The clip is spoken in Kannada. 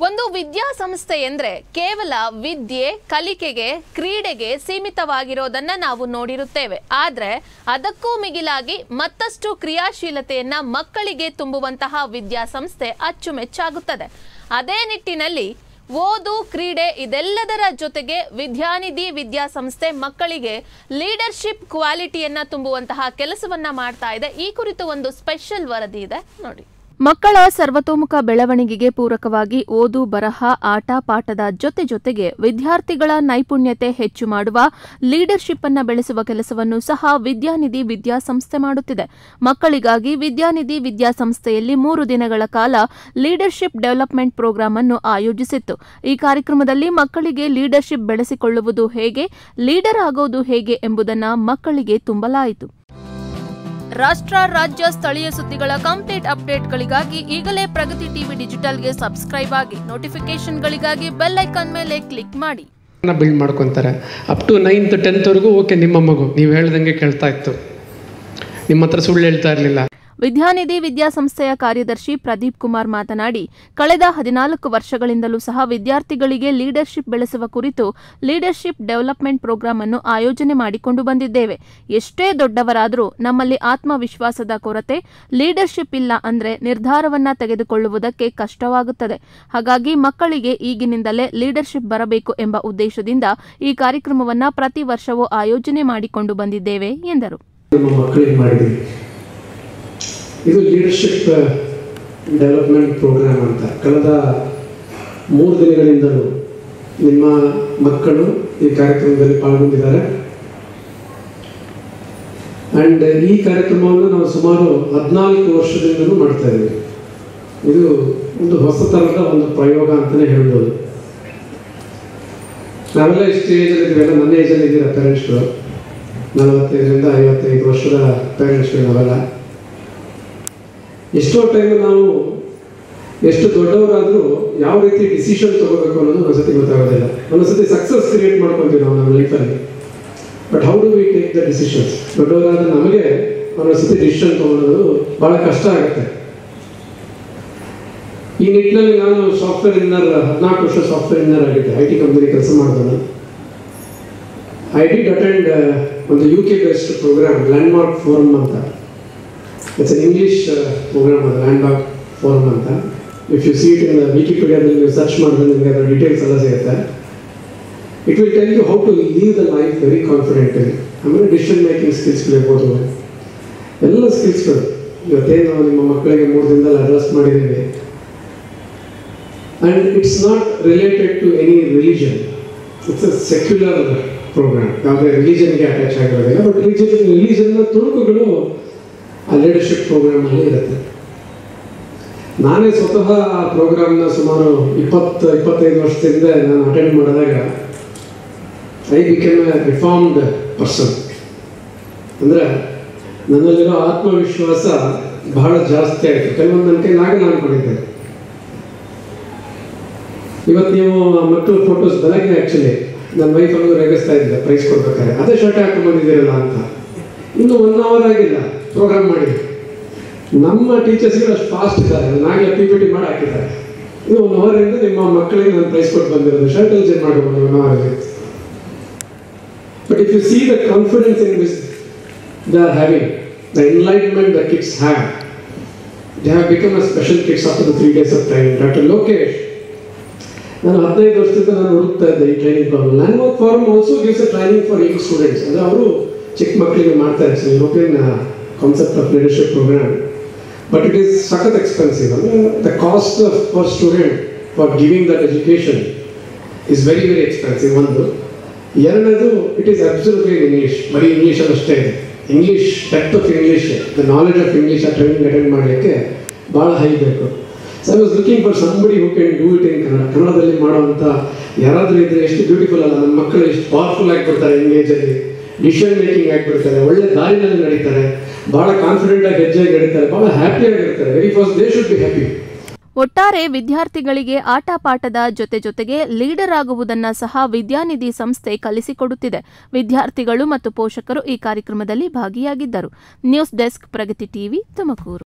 ಒಂದು ವಿದ್ಯಾಸಂಸ್ಥೆ ಎಂದ್ರೆ ಕೇವಲ ವಿದ್ಯೆ ಕಲಿಕೆಗೆ ಕ್ರೀಡೆಗೆ ಸೀಮಿತವಾಗಿರೋದನ್ನ ನಾವು ನೋಡಿರುತ್ತೇವೆ ಆದ್ರೆ ಅದಕ್ಕೂ ಮಿಗಿಲಾಗಿ ಮತ್ತಷ್ಟು ಕ್ರಿಯಾಶೀಲತೆಯನ್ನ ಮಕ್ಕಳಿಗೆ ತುಂಬುವಂತಹ ವಿದ್ಯಾಸಂಸ್ಥೆ ಅಚ್ಚುಮೆಚ್ಚಾಗುತ್ತದೆ ಅದೇ ನಿಟ್ಟಿನಲ್ಲಿ ಓದು ಕ್ರೀಡೆ ಇದೆಲ್ಲದರ ಜೊತೆಗೆ ವಿದ್ಯಾನಿಧಿ ವಿದ್ಯಾಸಂಸ್ಥೆ ಮಕ್ಕಳಿಗೆ ಲೀಡರ್ಶಿಪ್ ಕ್ವಾಲಿಟಿಯನ್ನ ತುಂಬುವಂತಹ ಕೆಲಸವನ್ನ ಮಾಡ್ತಾ ಇದೆ ಈ ಕುರಿತು ಒಂದು ಸ್ಪೆಷಲ್ ವರದಿ ಇದೆ ನೋಡಿ ಮಕ್ಕಳ ಸರ್ವತೋಮುಖ ಬೆಳವಣಿಗೆಗೆ ಪೂರಕವಾಗಿ ಓದು ಬರಹ ಆಟ ಪಾಠದ ಜೊತೆ ಜೊತೆಗೆ ವಿದ್ಯಾರ್ಥಿಗಳ ನೈಪುಣ್ಯತೆ ಹೆಚ್ಚು ಮಾಡುವ ಲೀಡರ್ಶಿಪ್ ಅನ್ನ ಬೆಳೆಸುವ ಕೆಲಸವನ್ನು ಸಹ ವಿದ್ಯಾನಿಧಿ ವಿದ್ಯಾಸಂಸ್ಥೆ ಮಾಡುತ್ತಿದೆ ಮಕ್ಕಳಿಗಾಗಿ ವಿದ್ಯಾನಿಧಿ ವಿದ್ಯಾಸಂಸ್ಥೆಯಲ್ಲಿ ಮೂರು ದಿನಗಳ ಕಾಲ ಲೀಡರ್ಶಿಪ್ ಡೆವಲಪ್ಮೆಂಟ್ ಪ್ರೋಗ್ರಾಂ ಅನ್ನು ಆಯೋಜಿಸಿತ್ತು ಈ ಕಾರ್ಯಕ್ರಮದಲ್ಲಿ ಮಕ್ಕಳಿಗೆ ಲೀಡರ್ಶಿಪ್ ಬೆಳೆಸಿಕೊಳ್ಳುವುದು ಹೇಗೆ ಲೀಡರ್ ಆಗೋದು ಹೇಗೆ ಎಂಬುದನ್ನು ಮಕ್ಕಳಿಗೆ ತುಂಬಲಾಯಿತು ರಾಷ್ಟ್ರ ರಾಜ್ಯ ಸ್ಥಳೀಯ ಸುದ್ದಿಗಳ ಕಂಪ್ಲೀಟ್ ಅಪ್ಡೇಟ್ಗಳಿಗಾಗಿ ಈಗಲೇ ಪ್ರಗತಿ ಟಿವಿ ಡಿಜಿಟಲ್ಗೆ ಸಬ್ಸ್ಕ್ರೈಬ್ ಆಗಿ ನೋಟಿಫಿಕೇಶನ್ಗಳಿಗಾಗಿ ಬೆಲ್ ಐಕಾನ್ ಮೇಲೆ ಕ್ಲಿಕ್ ಮಾಡಿ ಬಿಲ್ಡ್ ಮಾಡ್ಕೊತಾರೆ ಅಪ್ ಟು ನೈನ್ತ್ ಟೆಂತ್ವರೆಗೂ ಓಕೆ ನಿಮ್ಮ ಮಗು ನೀವು ಹೇಳ್ದಂಗೆ ಕೇಳ್ತಾ ಇತ್ತು ನಿಮ್ಮ ಹತ್ರ ಸುಳ್ಳು ಹೇಳ್ತಾ ಇರಲಿಲ್ಲ ವಿದ್ಯಾನಿಧಿ ವಿದ್ಯಾಸಂಸ್ಥೆಯ ಕಾರ್ಯದರ್ಶಿ ಪ್ರದೀಪ್ ಕುಮಾರ್ ಮಾತನಾಡಿ ಕಳೆದ ಹದಿನಾಲ್ಕು ವರ್ಷಗಳಿಂದಲೂ ಸಹ ವಿದ್ಯಾರ್ಥಿಗಳಿಗೆ ಲೀಡರ್ಶಿಪ್ ಬೆಳೆಸುವ ಕುರಿತು ಲೀಡರ್ಶಿಪ್ ಡೆವಲಪ್ಮೆಂಟ್ ಪ್ರೋಗ್ರಾಂ ಅನ್ನು ಆಯೋಜನೆ ಮಾಡಿಕೊಂಡು ಬಂದಿದ್ದೇವೆ ಎಷ್ಟೇ ದೊಡ್ಡವರಾದರೂ ನಮ್ಮಲ್ಲಿ ಆತ್ಮವಿಶ್ವಾಸದ ಕೊರತೆ ಲೀಡರ್ಶಿಪ್ ಇಲ್ಲ ಅಂದ್ರೆ ನಿರ್ಧಾರವನ್ನ ತೆಗೆದುಕೊಳ್ಳುವುದಕ್ಕೆ ಕಷ್ಟವಾಗುತ್ತದೆ ಹಾಗಾಗಿ ಮಕ್ಕಳಿಗೆ ಈಗಿನಿಂದಲೇ ಲೀಡರ್ಶಿಪ್ ಬರಬೇಕು ಎಂಬ ಉದ್ದೇಶದಿಂದ ಈ ಕಾರ್ಯಕ್ರಮವನ್ನ ಪ್ರತಿ ವರ್ಷವೂ ಆಯೋಜನೆ ಮಾಡಿಕೊಂಡು ಬಂದಿದ್ದೇವೆ ಎಂದರು ನಮ್ಮ ಮಕ್ಕಳಿಗೆ ಮಾಡಿದ್ವಿ ಇದು ಲೀಡರ್ಶಿಪ್ ಡೆವಲಪ್ಮೆಂಟ್ ಪ್ರೋಗ್ರಾಮ್ ಅಂತ ಕಳೆದ ಮೂರು ದಿನಗಳಿಂದಲೂ ನಿಮ್ಮ ಮಕ್ಕಳು ಈ ಕಾರ್ಯಕ್ರಮದಲ್ಲಿ ಪಾಲ್ಗೊಂಡಿದ್ದಾರೆ ಆ್ಯಂಡ್ ಈ ಕಾರ್ಯಕ್ರಮವನ್ನು ನಾವು ಸುಮಾರು ಹದಿನಾಲ್ಕು ವರ್ಷದಿಂದಲೂ ಮಾಡ್ತಾ ಇದ್ದೀವಿ ಇದು ಒಂದು ಹೊಸ ಥರದ ಒಂದು ಪ್ರಯೋಗ ಅಂತಲೇ ಹೇಳ್ಬೋದು ನಾವೆಲ್ಲ ಇಷ್ಟು ಏಜಲ್ಲಿ ಇದ್ದೀವೆಲ್ಲ ನನ್ನ ಏಜಲ್ಲಿ ಇದ್ದೀರಾ ಪೇರೆಂಟ್ಸ್ಗಳು ನಲವತ್ತೈದರಿಂದ ಐವತ್ತೈದು ವರ್ಷದ ಪೇರೆಂಟ್ಸ್ಗಳು ನಾವೆಲ್ಲ ಎಷ್ಟೋ ಟೈಮ್ ನಾವು ಎಷ್ಟು ದೊಡ್ಡವರಾದರೂ ಯಾವ ರೀತಿ ಡಿಸಿಷನ್ ತಗೋಬೇಕು ಅನ್ನೋದು ಒಂದ್ಸತಿ ಗೊತ್ತಾಗೋದಿಲ್ಲ ಒಂದೊಂದ್ಸತಿ ಸಕ್ಸಸ್ ಕ್ರಿಯೇಟ್ ಮಾಡ್ಕೊತೀವಿ ನಾವು ನಮ್ಮ ಲೈಫಲ್ಲಿ but how do we take the decisions ದೊಡ್ಡವರಾದ ನಮಗೆ ಒಂದೊಂದ್ಸತಿ ಡಿಸಿಷನ್ ತಗೊಳ್ಳೋದು ಭಾಳ ಕಷ್ಟ ಆಗುತ್ತೆ ಈ ನಿಟ್ಟಿನಲ್ಲಿ ನಾನು ಸಾಫ್ಟ್ವೇರ್ ಇನ್ನರ್ ಹದಿನಾಲ್ಕು ವರ್ಷ ಸಾಫ್ಟ್ವೇರ್ ಇನ್ನರ್ ಆಗಿದ್ದೆ ಐ ಟಿ ಕಂಪನಿ ಕೆಲಸ ಮಾಡಿದನು ಐ ಡಿಡ್ ಅಟೆಂಡ್ ಒಂದು U K based program landmark forum ಅಂತ ಇಟ್ಸ್ ಅನ್ ಇಂಗ್ಲೀಷ್ ಪ್ರೋಗ್ರಾಮ್ ಅದು ಲ್ಯಾಂಡ್ಮಾರ್ಕ್ ಫೋರಮ್ ಅಂತ ಇಫ್ ಯು ಸೀಟ್ ಇನ್ ವಿಕಿಪೀಡಿಯಾದಲ್ಲಿ ನೀವು ಸರ್ಚ್ ಮಾಡಿದ್ರೆ ನಿಮಗೆ ಅದರ ಡೀಟೇಲ್ಸ್ ಎಲ್ಲ ಸಿಗುತ್ತೆ it will tell you how to leave the life very confidently ಆಮೇಲೆ ಡಿಸಿಷನ್ ಮೇಕಿಂಗ್ ಸ್ಕಿಲ್ಸ್ಗಳು ಇರ್ಬೋದು ಎಲ್ಲ ಸ್ಕಿಲ್ಸ್ಗಳು ಇವತ್ತೇನು ನಿಮ್ಮ ಮಕ್ಕಳಿಗೆ ಮೂರು ದಿನದಲ್ಲಿ ಅಡ್ರೆಸ್ ಮಾಡಿದ್ದೀವಿ and it's not related to any religion it's a secular program ಯಾವುದೇ ರಿಲಿಜನ್ಗೆ ಅಟ್ಯಾಚ್ ಆಗಿರೋದಿಲ್ಲ ಬಟ್ ರಿಲಿಜನ್ ರಿಲಿಜನ್ನ ತುಣುಕುಗಳು ಆ ಲೀಡರ್ಶಿಪ್ ಪ್ರೋಗ್ರಾಮಲ್ಲಿ ಇರುತ್ತೆ ನಾನೇ ಸ್ವತಃ ಆ ಪ್ರೋಗ್ರಾಮ್ನ ಸುಮಾರು ಇಪ್ಪತ್ತು ಇಪ್ಪತ್ತೈದು ವರ್ಷದಿಂದ ನಾನು ಅಟೆಂಡ್ ಮಾಡಿದಾಗ I became a reformed person ಅಂದರೆ ನನ್ನಲ್ಲಿರೋ ಆತ್ಮವಿಶ್ವಾಸ ಬಹಳ ಜಾಸ್ತಿ ಆಯಿತು ಕೆಲವೊಂದು ನನ್ನ ಕೈಲಾಗಲ್ಲ ಅನ್ಕೊಂಡಿದ್ದೆ ಇವತ್ತು ನೀವು ಆ ಮಕ್ಕಳ ಫೋಟೋಸ್ ಬೆಳಗ್ಗೆ ಆ್ಯಕ್ಚುಲಿ ನನ್ನ ವೈಫ್ ಅಲ್ಲೂ ರೇಗಿಸ್ತಾ ಇದ್ದೆ ಪ್ರೈಸ್ ಕೊಡ್ಬೇಕಾದ್ರೆ ಅದೇ ಶರ್ಟ್ ಹಾಕೊಂಡು ಬಂದಿದ್ದೀರಲ್ಲ ಅಂತ ಇನ್ನು ಒನ್ ಅವರ್ ಆಗಿಲ್ಲ ಪ್ರೋಗ್ರಾಮ್ ಮಾಡಿ ನಮ್ಮ ಟೀಚರ್ಸ್ಗಳು ಅಷ್ಟು ಫಾಸ್ಟ್ ಇದ್ದಾರೆ ನಾಳೆ ಪಿ ಪಿ ಟಿ ಮಾಡಿ ಹಾಕಿದ್ದಾರೆ ಇನ್ನು ಒನ್ ಅವರಿಂದ ನಿಮ್ಮ ಮಕ್ಕಳಿಗೆ ನಾನು ಪ್ರೈಸ್ ಕೊಟ್ಟು ಬಂದಿರೋದು ಶರ್ಟ್ ಅಲ್ಲಿ ಚೇಂಜ್ ಮಾಡ್ಬೋದು ಒನ್ ಅವರಲ್ಲಿ but if you see the confidence in with the are having the enlightenment the kids have they have become a special kids after the three days of time doctor Lokesh ನಾನು ಹದಿನೈದು ವರ್ಷದಿಂದ ನಾನು ಹುಡುಕ್ತಾ ಇದ್ದೆ ಈ training problem landmark forum also gives a training for young students ಅಂದರೆ ಅವರು ಚಿಕ್ಕ ಮಕ್ಕಳಿಗೆ ಮಾಡ್ತಾರೆ so European concept of leadership program but it is ಸಖತ್ ಎಕ್ಸ್ಪೆನ್ಸಿವ್ ಅಂದರೆ the cost of for student for giving that education is very very expensive ಒಂದು ಎರಡನೇದು it is absolutely in English ಬರೀ ಇಂಗ್ಲೀಷಲ್ಲಿ ಅಷ್ಟೇ ಇದೆ English depth of English the knowledge of English ಆ ಟ್ರೈನಿಂಗ್ ಅಟೆಂಡ್ ಮಾಡಲಿಕ್ಕೆ ಭಾಳ ಹೈ ಬೇಕು so I was looking for somebody who can do it in Kannada ಕನ್ನಡದಲ್ಲಿ ಮಾಡುವಂಥ ಯಾರಾದರೂ ಇದ್ರೆ ಎಷ್ಟು ಬ್ಯೂಟಿಫುಲ್ ಅಲ್ಲ ನಮ್ಮ ಮಕ್ಕಳು ಎಷ್ಟು ಪವರ್ಫುಲ್ ಆಗಿಬಿಡ್ತಾರೆ ಯಂಗ್ ಏಜಲ್ಲಿ ಡಿಸಿಷನ್ ಮೇಕಿಂಗ್ ಆಗಿಬಿಡ್ತಾರೆ ಒಳ್ಳೆ ದಾರಿನಲ್ಲಿ ನಡೀತಾರೆ ಭಾಳ ಕಾನ್ಫಿಡೆಂಟ್ ಆಗಿ ಹೆಜ್ಜೆಯಾಗಿ ನಡೀತಾರೆ ಭಾಳ ಹ್ಯಾಪಿಯಾಗಿರ್ತಾರೆ very first they should be happy ಒಟ್ಟಾರೆ ವಿದ್ಯಾರ್ಥಿಗಳಿಗೆ ಆಟ ಪಾಠದ ಜೊತೆ ಜೊತೆಗೆ ಲೀಡರ್ ಆಗುವುದನ್ನ ಸಹ ವಿದ್ಯಾನಿಧಿ ಸಂಸ್ಥೆ ಕಲಿಸಿಕೊಡುತ್ತಿದೆ ವಿದ್ಯಾರ್ಥಿಗಳು ಮತ್ತು ಪೋಷಕರು ಈ ಕಾರ್ಯಕ್ರಮದಲ್ಲಿ ಭಾಗಿಯಾಗಿದ್ದರು news desk Pragati TV Tumakuru